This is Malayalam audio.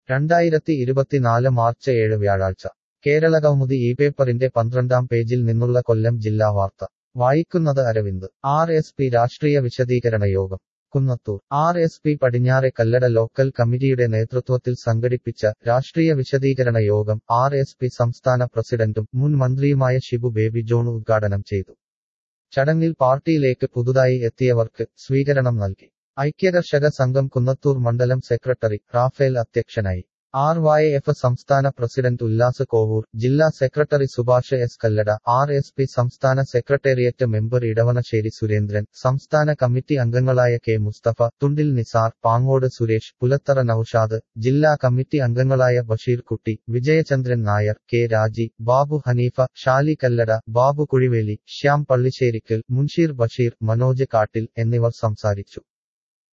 രണ്ടായിരത്തി ഇരുപത്തിനാല് മാർച്ച് ഏഴ് വ്യാഴാഴ്ച കേരള കൗമുദി ഈ പേപ്പറിന്റെ പന്ത്രണ്ടാം പേജിൽ നിന്നുള്ള കൊല്ലം ജില്ലാ വാർത്ത വായിക്കുന്നത് അരവിന്ദ് ആർ എസ് പി രാഷ്ട്രീയ വിശദീകരണ യോഗം കുന്നത്തൂർ ആർ എസ് പി പടിഞ്ഞാറെ കല്ലട ലോക്കൽ കമ്മിറ്റിയുടെ നേതൃത്വത്തിൽ സംഘടിപ്പിച്ച രാഷ്ട്രീയ വിശദീകരണ യോഗം ആർ എസ് പി സംസ്ഥാന പ്രസിഡന്റും മുൻ മന്ത്രിയുമായ ഷിബു ബേബി ജോൺ ഉദ്ഘാടനം ചെയ്തു ചടങ്ങിൽ പാർട്ടിയിലേക്ക് പുതുതായി എത്തിയവർക്ക് സ്വീകരണം നൽകി ഐക്യകർഷക സംഘം കുന്നത്തൂർ മണ്ഡലം സെക്രട്ടറി റാഫേൽ അധ്യക്ഷനായി ആർ വൈ എഫ് സംസ്ഥാന പ്രസിഡന്റ് ഉല്ലാസ് കോവൂർ ജില്ലാ secretary Subhash S Kallada R S P സംസ്ഥാന സെക്രട്ടേറിയറ്റ് മെമ്പർ ഇടവണശ്ശേരി സുരേന്ദ്രൻ സംസ്ഥാന കമ്മിറ്റി അംഗങ്ങളായ കെ മുസ്തഫ തുണ്ടിൽ നിസാർ പാങ്ങോട് സുരേഷ് പുലത്തറ നൌഷാദ് ജില്ലാ കമ്മിറ്റി അംഗങ്ങളായ ബഷീർ കുട്ടി വിജയചന്ദ്രൻ നായർ കെ രാജി ബാബു ഹനീഫ ഷാലി കല്ലട ബാബു കുഴിവേലി ശ്യാം പള്ളിശ്ശേരിക്കൽ മുൻഷീർ ബഷീർ മനോജ് കാട്ടിൽ എന്നിവർ സംസാരിച്ചു